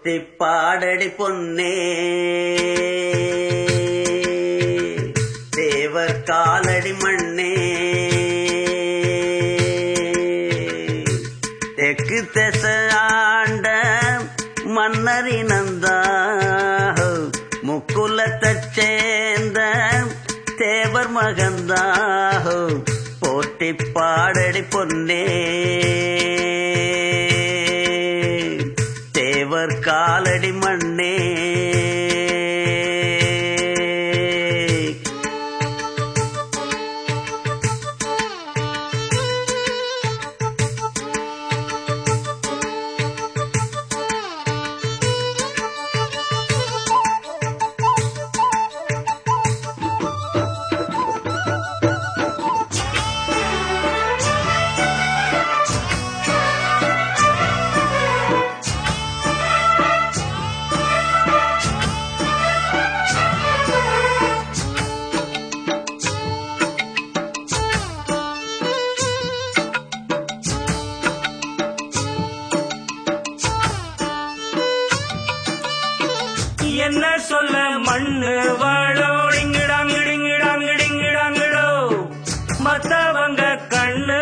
போற்றி பாடடி பொன்னே தேவர் காலடி மண்ணே தெற்கு திச ஆண்ட மன்னரினந்தா முக்குலத்தைச் சேர்ந்த தேவர் மகந்தாஹோ போற்றி பாடடி பொன்னே தேவர் காலடி மண்ணே என்ன சொல்ல மண்ணு வாழோடிங்கிடாங்கிடிங்கிடாங்கிடிங்கிடாங்கிடோ மத்தவங்க கண்ணு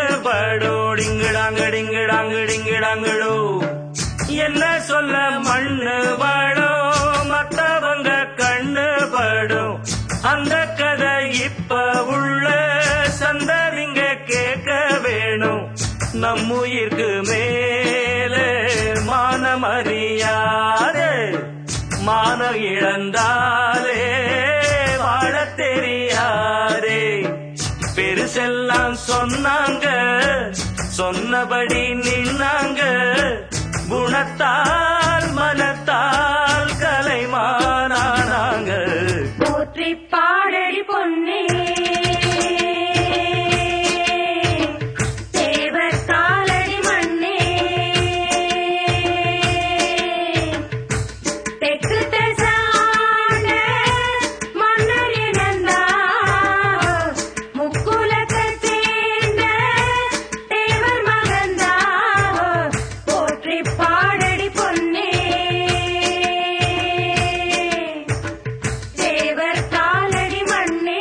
படோடிங்கிடாங்கிடிங்கிடாங்கிடிங்கிடாங்கிடோ என்ன சொல்ல மண்ணு வாழோ மத்தவங்க கண்ணு படும் அந்த கதை இப்ப உள்ள சந்ததிங்க கேட்க வேணும் நம்முயிர்க்கு மேலே மானமறியாதே மானம் இழந்தாலே வாழத் தெரியாதே பெருசெல்லாம் சொன்னாங்க சொன்னபடி நின்னாங்க குணத்தால் மனத்தால் கலைமானானாங்க போற்றி பாடடி பொன்னே தேவர் காலடி மண்ணே தெற்கு தசாண்ட மன்னர் இனந்தா முக்குலத்தைச் சேர்ந்த தேவர் மகந்தா போற்றி பாடடி பொன்னே தேவர் காலடி மண்ணே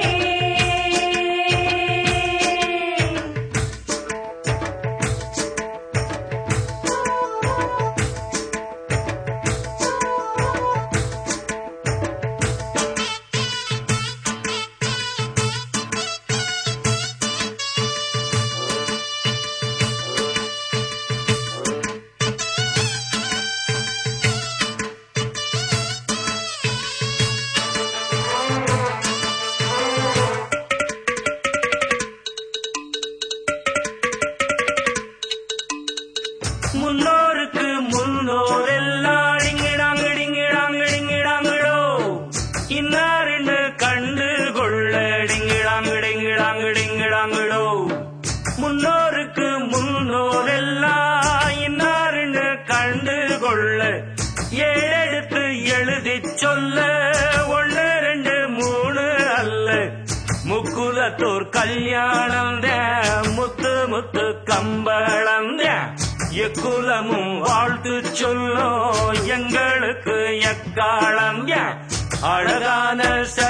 முன்னோருக்கு முன்னோர் எல்லாம் டிங்கிடாங்கிடிங்கிடாங்கிடிங்கிடாங்கிடோ இன்னாருன்னு கண்டு கொள்ள டிங்கிடாங்கிடிங்கிடாங்கிடிங்கிடாங்கிடோ முன்னோருக்கு முன்னோர் எல்லாம் இன்னாருன்னு கண்டு கொள்ள ஏழெடுத்து எழுதி சொல்ல ஒண்ணு ரெண்டு மூணு அல்ல முக்குலத்தோர் கல்யாணம் முத்து முத்து கம்பளம் எக்குலமும் வாழ்த்து சொல்லும் எங்களுக்கு எக்காலம் அழகான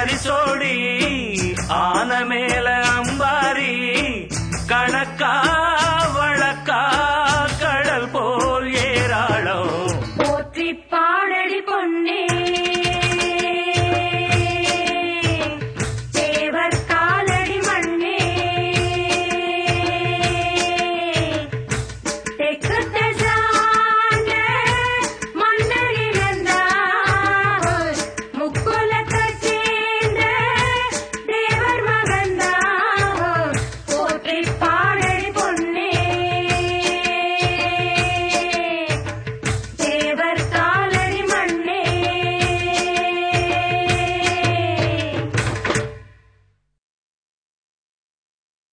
சரிசோடி ஆன மேல அம்பாரி கணக்கா